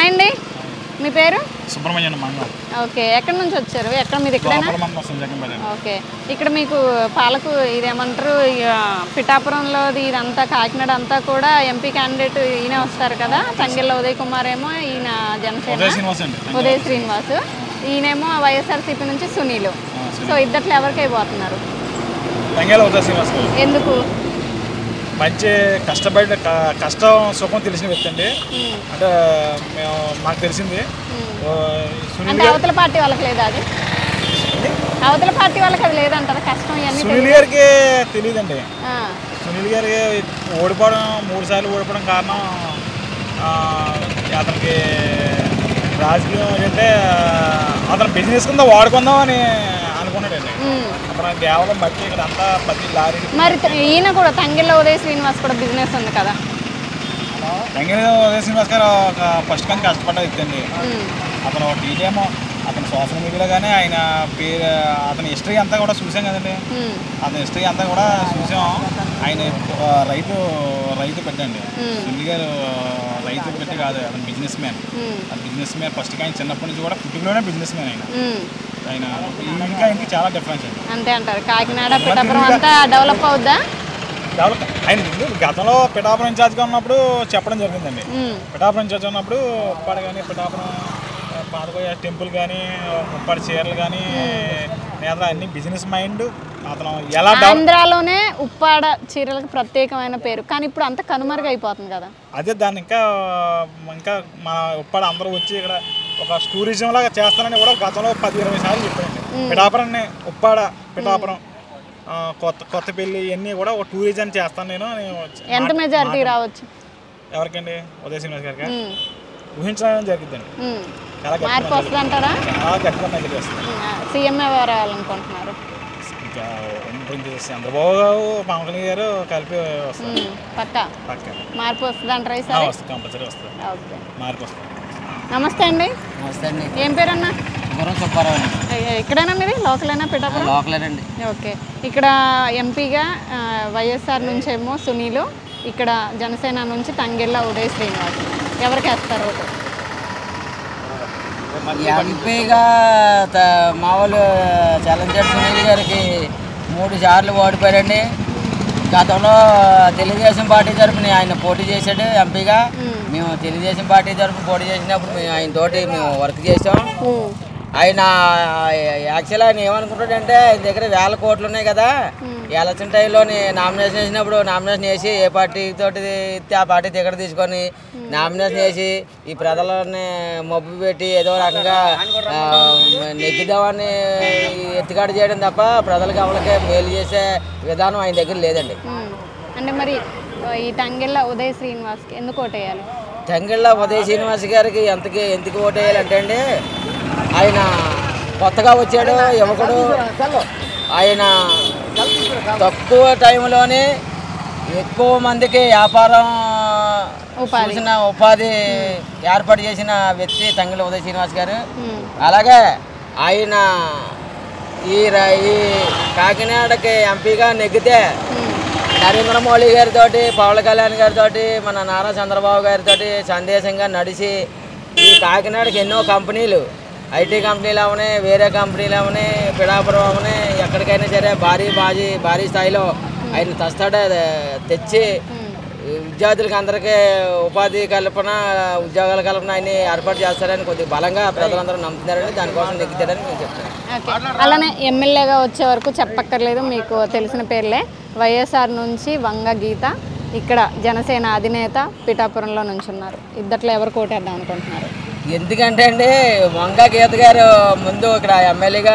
Hi అండి మీ పేరు సుబ్రహ్మణ్యం మండలం ఓకే ఎక్కడి నుంచి వచ్చారు ఎక్కడ మీరు ఇక్కడేనా లోపల మండలం వస్తుంది జగన్పల్లి ఓకే ఇక్కడ మీకు పాలకు ఇదేమంటారు ఇక పిఠాపురంలోది ఇదంతా కాకినాడ అంతా కూడా ఎంపీ క్యాండిడేట్ ఈయన వస్తారు కదా తంగెళ్ళ ఉదయ్ కుమార్ ఏమో ఈయన జనసేన ఉదయ శ్రీనివాస్ అండి ఉదయ్ శ్రీనివాస్ ఈయనేమో వైఎస్ఆర్సీపీ నుంచి సునీల్ సో ఇద్దట్లో ఎవరికి అయిపోతున్నారు తంగేల ఉదయ శ్రీనివాస్ గారు ఎందుకు మంచి కష్టపడి క- కష్టం సుఖం తెలిసిన వ్యక్తి అండి మ్మ్. అంటే మేము మాకు తెలిసింది ఓ, సునీల్ అంటే అవతల పార్టీ వాళ్ళకి లేదా అది అవతల పార్టీ వాళ్ళకి అది లేదంటారా కష్టం ఇవన్నీ సునీల్ గారికి తెలియదండి ఆ, సునీల్ గారికి ఓడిపోవడం మూడు సార్లు ఓడిపోవడం కారణం ఆ, అతనికి రాజకీయం ఏంటంటే అతను బిజినెస్ కింద వాడుకుందాం అని అనుకున్నాడండి ఉమ్. అతను కేవలం బట్టి ఇక్కడ అంతా ప్రతి లారీ మరి త- ఈయన కూడా తంగెళ్ళ ఉదయ్ శ్రీనివాస్ కూడా బిజినెస్ ఉంది కదా వెంకట ఉదయ శ్రీనివాస్ గారు ఒక ఫస్ట్ కానీ కష్టపడ్డ వ్యక్తి అండి ఉమ్. అతను టీడీఎం అతను సోషల్ మీడియాలో కానీ ఆయన పేరు అతని హిస్టరీ అంతా కూడా చూసాం కదండి ఉమ్. అతని హిస్టరీ అంతా కూడా చూసాం ఆయన ఆ, రైతు రైతు పెట్టండి మ్మ్. సునీల్ గారు రైతు పెట్టి కాదు అతను బిజినెస్ మ్యాన్ ఉమ్. ఆ బిజినెస్ మ్యాన్ ఫస్ట్ ఆయన చిన్నప్పటి నుంచి కూడా పుట్టినలోనే బిజినెస్ మ్యాన్ ఆయన ఉమ్. ఆయన ఇంకా ఆయనకి చాలా డిఫరెన్స్ అండి అంతే అంటారు కాకినాడ పిఠాపురం అంతా డెవలప్ అవుద్దా డెవలప్ ఆయన ముందు గతంలో పిఠాపురం ఇన్ఛార్జ్గా ఉన్నప్పుడు చెప్పడం జరిగిందండి ఉమ్. పిఠాపురం ఇన్ఛార్జ్ ఉన్నప్పుడు ఉప్పాడు కానీ పిఠాపురం ఆ, పాతకోయ టెంపుల్ కానీ ఉప్పాడు చీరలు కానీ నేత అన్ని బిజినెస్ మైండ్ అతను ఎలా డెవలప్ ఆంధ్రాలోనే ఉప్పాడ చీరలకు ప్రత్యేకమైన పేరు కానీ ఇప్పుడు అంత కనుమరుగు అయిపోతుంది కదా అదే దాన్ని ఇంకా ఇంకా మన ఉప్పాడ అందరూ వచ్చి ఇక్కడ ఒక టూరిజం లాగా చేస్తానని కూడా గతంలో పది ఇరవై సార్లు చెప్పారండి పిఠాపురాన్ని ఉప్పాడ పిఠాపురం ఆ, కొత్త కొత్త పెళ్లి ఇవన్నీ కూడా ఒక టూరిజం చేస్తాను నేను అని ఎంత మెజారిటీ రావచ్చు ఎవరికండి ఉదయ శ్రీనివాస్ గారికి ఉమ్. ఊహించడం జరిగిద్దండి ఉమ్. చాలా గట్టిగా మార్పు వస్తుంది అంటారా చాలా గట్టిగా మెజర్ వస్తుంది సీఎం ఎవరు రావాలనుకుంటున్నారు ఇంకా ఇప్పుడు చంద్రబాబు గారు పవన్ కళ్యాణ్ గారు కలిపి వస్తారు ఉమ్. పక్కా పక్క మార్పు వస్తుంది అంటారా ఆ, ఈసారి వస్తుంది కంపల్సరీ వస్తుంది ఓకే మార్పు వస్తుంది నమస్తే అండి నమస్తే అండి ఏం పేరన్నా గురం సుబ్బారావు అండి ఎ- ఎక్కడైనా మీది లోకలేనా పిఠాపురం లోకలేనండి ఓకే ఇక్కడ ఎంపీగా ఆ, వైఎస్ఆర్ నుంచేమో సునీలు ఇక్కడ జనసేన నుంచి తంగెళ్ళ ఉదయ్ శ్రీనివాస్ ఎవరికి వేస్తారు ఓటు? ఎంపీగా త- మామూలు చలంచర్ సునీల్ గారికి మూడు సార్లు ఓడిపోయారండి గతంలో తెలుగుదేశం పార్టీ తరఫున ఆయన పోటీ చేశాడు ఎంపీగా మేము తెలుగుదేశం పార్టీ తరఫున పోటీ చేసినప్పుడు మేము ఆయన తోటి మేము వర్క్ చేసాం ఉమ్. ఆయన యాక్చువల్ ఆయన ఏమనుకుంటాడంటే ఆయన దగ్గర వేల కోట్లు ఉన్నాయి కదా ఎలక్షన్ టైంలో నామినేషన్ వేసినప్పుడు నామినేషన్ వేసి ఏ పార్టీ తోటి ఇస్తే ఆ పార్టీ దగ్గర తీసుకొని నామినేషన్ వేసి ఈ ప్రజలని మబ్బు పెట్టి ఏదో రకంగా ఆ, నెగ్గిద్దామని ఎత్తుకాడు చేయడం తప్ప ప్రజలకు ఎవరికి మేలు చేసే విధానం ఆయన దగ్గర లేదండి ఉమ్. అంటే మరి ఆ, ఈ తంగెళ్ళ ఉదయ్ శ్రీనివాస్కి ఎందుకు ఓటేయాలి తెంగిళ్ళ ఉదయ శ్రీనివాస్ గారికి ఎంతకి ఎందుకు ఓటేయాలంటే అండి ఆయన కొత్తగా వచ్చాడు యువకుడు ఆయన తక్కువ టైంలోనే ఎక్కువ మందికి వ్యాపారం ఉపాధి. చూసిన ఉపాధి ఏర్పాటు చేసిన వ్యక్తి తంగిళ్ళ ఉదయ శ్రీనివాస్ గారు ఉమ్. అలాగే ఆయన ఈ ర- ఈ కాకినాడకి ఎంపీగా నెగ్గితే ఉమ్. నరేంద్ర మోడీ గారితో పవన్ కళ్యాణ్ గారితో మన నారా చంద్రబాబు గారితో సందేశంగా నడిచి ఈ కాకినాడకి ఎన్నో కంపెనీలు ఐటీ కంపెనీలు అవని వేరే కంపెనీలు అవని పిడాపురం అవని ఎక్కడికైనా సరే భారీ బాజీ భారీ స్థాయిలో ఆయన తస్తాడ తెచ్చి విద్యార్థులకి అందరికీ ఉపాధి కల్పన ఉద్యోగాల కల్పన ఆయన ఏర్పాటు చేస్తారని కొద్దిగా బలంగా ప్రజలందరూ నమ్ముతున్నారని దానికోసం నెగ్గుతారని మేము చెప్తున్నాం ఓకే అలానే ఎమ్మెల్యేగా వచ్చే వరకు చెప్పక్కర్లేదు మీకు తెలిసిన పేర్లే వైఎస్ఆర్ నుంచి వంగ గీత ఇక్కడ జనసేన అధినేత పిఠాపురంలో నుంచున్నారు ఇద్దట్లో ఎవరు కోటేద్దాం అనుకుంటున్నారు ఎందుకంటే అండి వంగ గీత గారు ముందు ఇక్కడ ఎమ్మెల్యేగా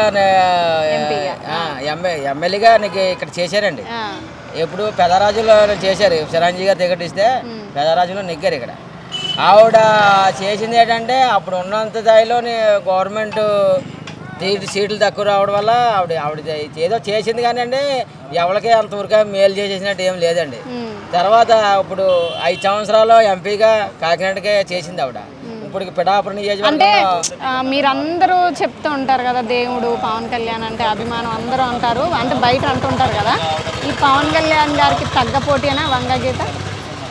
ఎమ్మెల్యేగా నీకు ఇక్కడ చేశారండి ఆ, ఎప్పుడు పెదరాజులో చేశారు చిరంజీవి గారు టికెట్ ఇస్తే పెదరాజులో నెగ్గారు ఇక్కడ ఆవిడ చేసింది ఏంటంటే అప్పుడు ఉన్నంత స్థాయిలో గవర్నమెంట్ సీట్లు సీట్లు తక్కువ రావడం వల్ల ఆవిడ ఆవిడ ఏదో చేసింది కానీ అండి ఎవరికి అంతవరకు మేలు చేసేసినట్టు ఏం లేదండి ఉమ్, తర్వాత ఇప్పుడు ఐదు సంవత్సరాలు ఎంపీగా కాకినాడకే చేసింది ఆవిడ ఇప్పుడు పిఠాపురం అంటే నియోజకవర్గంలో ఆ, మీరందరూ చెప్తూ ఉంటారు కదా దేవుడు పవన్ కళ్యాణ్ అంటే అభిమానం అందరూ అంటారు అంటే బయట అంటుంటారు కదా ఈ పవన్ కళ్యాణ్ గారికి తగ్గ పోటీ అనే వంగ గీత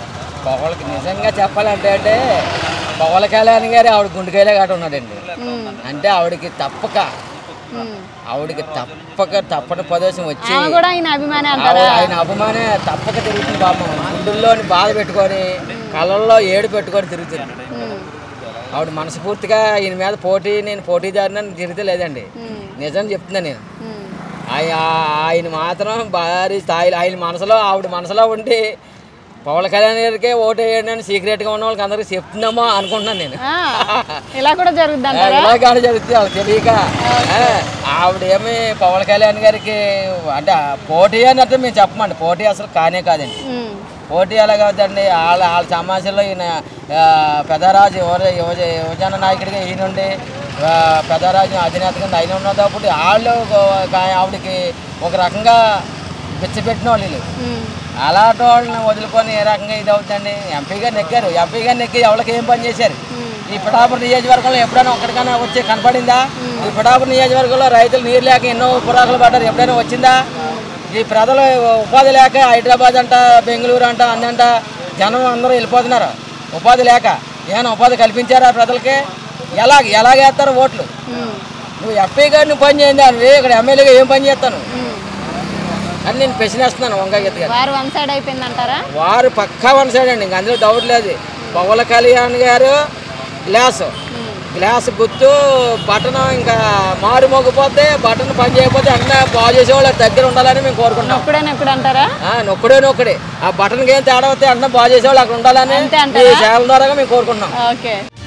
పవన్కి నిజంగా చెప్పాలంటే అంటే పవన్ కళ్యాణ్ గారు ఆవిడ గుండెకాయలే గట్ట ఉన్నాడండి ఉమ్, అంటే ఆవిడకి తప్పక ఉమ్. ఆవిడకి తప్పక తప్పని ప్రదేశం వచ్చి ఆమె కూడా ఆయన అభిమాని అంటారా ఆవిడ ఆయన అభిమానే తప్పక తిరుగుతుంది పాపం గుండెల్లోని బాధ పెట్టుకొని కళ్ళల్లో ఏడు పెట్టుకొని తిరుగుతుంది ఉమ్, ఆవిడ మనస్ఫూర్తిగా ఈయన మీద పోటీ నేను పోటీదారిని తిరిగితే లేదండి ఉమ్, నిజం చెప్తున్నా నేను ఉమ్. ఆయ- ఆయన మాత్రం భారీ స్థాయిలో ఆయన మనసులో ఆవిడ మనసులో ఉండి పవన్ కళ్యాణ్ గారికే ఓటు వేయండి అని సీక్రెట్గా ఉన్న వాళ్ళకి అందరికీ చెప్తున్నామో అనుకుంటున్నాను నేను ఆ, ఇలా కూడా జరుగుద్ది ఆ, అంటారా ఇలా కాదు జరుగుతుంది వాళ్ళకి తెలియక ఆ, ఆవిడ ఏమి పవన్ కళ్యాణ్ గారికి అంటే ఆ పోటీ అన్నట్టు మేము చెప్పమండి పోటీ అసలు కానే కాదండి ఉమ్, పోటీ ఎలా కాదండి వాళ్ళ వాళ్ళ సమాజంలో ఈయన ఆ, పెద్దరాజు యువ యువజ యువజన నాయకుడిగా ఈయనుండి ఆ, పెద్దరాజు అధినేత కింద ఆయన ఉన్నప్పుడు వాళ్ళు ఒక- ఆవిడకి ఒక రకంగా పిచ్చపెట్టిన వాళ్ళు వీళ్ళు. ఉమ్, అలాంటి వాళ్ళని వదులుకొని ఏ రకంగా ఇది అవుతుందండి ఎంపీ గారు నెక్కారు ఎంపీ గారు నెక్కి ఎవరికి ఏం పని చేశారు ఈ పిఠాపురం నియోజకవర్గంలో ఎప్పుడైనా ఒక్కడికైనా వచ్చి కనపడిందా ఈ పిఠాపురం నియోజకవర్గంలో రైతులు నీరు లేక ఎన్నో పురాకులు పడ్డారు ఎప్పుడైనా వచ్చిందా ఈ ప్రజలు ఉపాధి లేక హైదరాబాద్ అంట బెంగళూరు అంట అందంట జనం అందరూ వెళ్ళిపోతున్నారు ఉపాధి లేక ఏమైనా ఉపాధి కల్పించారా ప్రజలకి ఎలా ఎలాగేస్తారు ఓట్లు ఉమ్, నువ్వు ఎంపీ గారిని పని చేయండి నువ్వు ఇక్కడ ఎమ్మెల్యేగా ఏం పని చేస్తాను ఉమ్. అని నేను ప్రశ్నిస్తున్నాను వంగగీత గారు వారు వన్ సైడ్ అయిపోయింది అంటారా వారు పక్కా వన్ సైడ్ అండి ఇంక అందులో డౌట్ లేదు పవన్ కళ్యాణ్ గారు గ్లాసు గ్లాస్ గుర్తు బటన్ ఇంకా మారు మోగిపోతే బటన్ పని చేయకపోతే అన్న బాగు చేసేవాళ్ళు దగ్గర ఉండాలని మేము కోరుకుంటాం నొక్కుడే నొక్కుడు అంటారా ఆ, నొక్కడే నొక్కడే ఆ బటన్కి ఏం తేడా వస్తే అన్న బాగు చేసేవాళ్ళు అక్కడ ఉండాలని అంతే మీ అంటారా ఛానల్ ద్వారా మేము కోరుకుంటున్నాం ఓకే